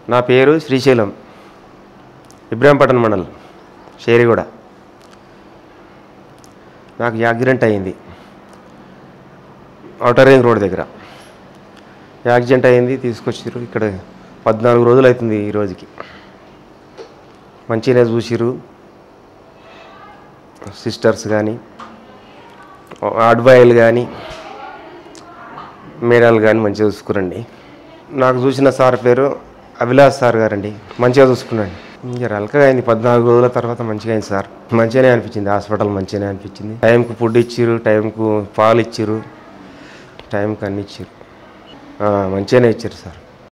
నా పేరు శ్రీశైలం ఇబ్రాహీంపట్నం మండలం షేరిగూడ నాకు యాక్సిడెంట్ అయింది ఔటర్ రింగ్ రోడ్ దగ్గర యాక్సిడెంట్ అయింది తీసుకొచ్చిర్రు ఇక్కడ పద్నాలుగు రోజులు అవుతుంది ఈ రోజుకి మంచిగానే చూసిర్రు సిస్టర్స్ కానీ అడ్వైలు కానీ మేడాలు కానీ మంచిగా చూసుకురండి నాకు చూసిన సార్ పేరు అభిలాష్ సార్ గారండి మంచిగా చూసుకున్నాండి ఇంకా రల్కగా అయింది పద్నాలుగు రోజుల తర్వాత మంచిగా అయింది సార్ మంచిగానే అనిపించింది హాస్పిటల్ మంచిగానే అనిపించింది టైంకు ఫుడ్ ఇచ్చిర్రు టైంకు పాలు ఇచ్చిర్రు టైంకి అన్ని ఇచ్చిర్రు ఆ, మంచిగానే ఇచ్చారు సార్